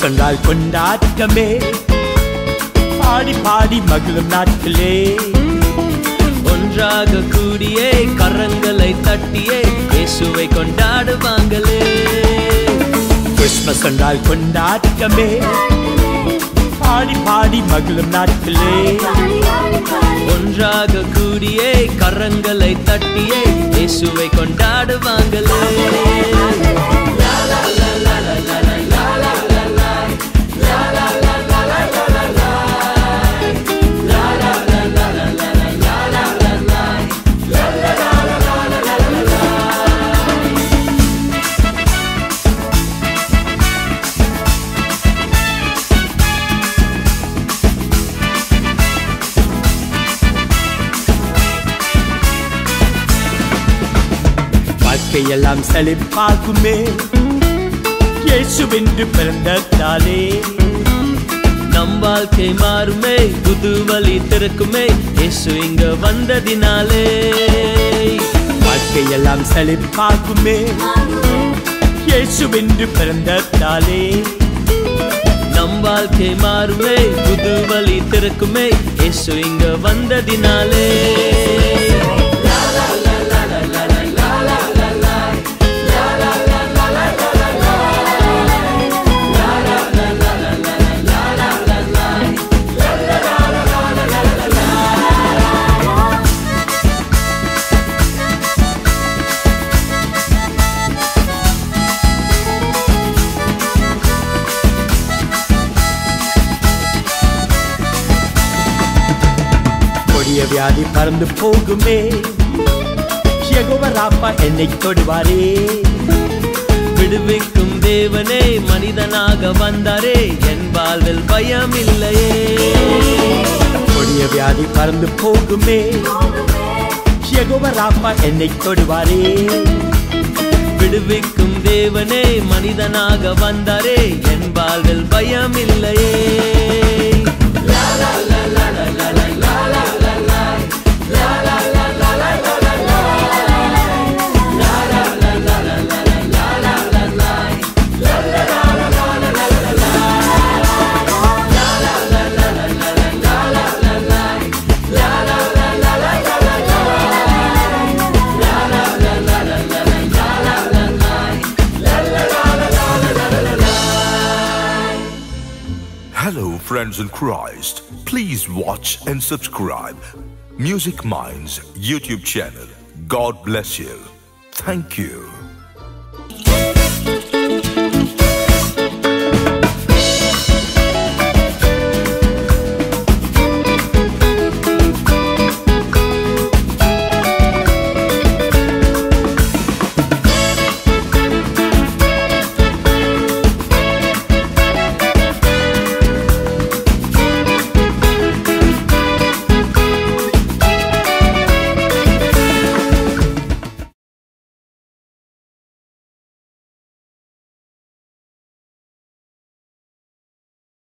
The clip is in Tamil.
கண்டால் கொண்டாட்டமே பாடி பாடி மகிழும் நாட்களே ஒன்றாக கூடியே கரங்களை தட்டியே இயேசுவை கொண்டாடுவாங்களே கிறிஸ்மஸ் என்றால் கொண்டாட்டமே பாடி பாடி மகிழும் நாட்களே ஒன்றாக கூடியே கரங்களை தட்டியே இயேசுவை கொண்டாடுவாங்களே வாழ்க்கையெல்லாம் செழிப்பாகுமே இயேசுவென்று பிறந்ததாலே நம் வாழ்க்கை மாறுமே புது வழி திறக்குமே இயேசு இங்க வந்ததினாலே வாழ்க்கையெல்லாம் செழிப்பாகுமே இயேசுவென்று பிறந்ததாலே நம் வாழ்க்கை மாறுமே புது வழி திறக்குமே இயேசு இங்க வந்ததினாலே கொடிய வியாதி பறந்து போகுமே யெகோவராப்பா என்னை தொடுவாரே விடுவிக்கும் தேவனே மனிதனாக வந்தாரே என் வாழ்வில் பயம் இல்லையே கொடிய வியாதி பறந்து போகுமே யெகோவராப்பா என்னை தொடுவாரே விடுவிக்கும் தேவனே மனிதனாக வந்தாரே என் வாழ்வில் பயம் இல்லையே Hello, friends in Christ. Please watch and subscribe Music Minds YouTube channel. God bless you. Thank you.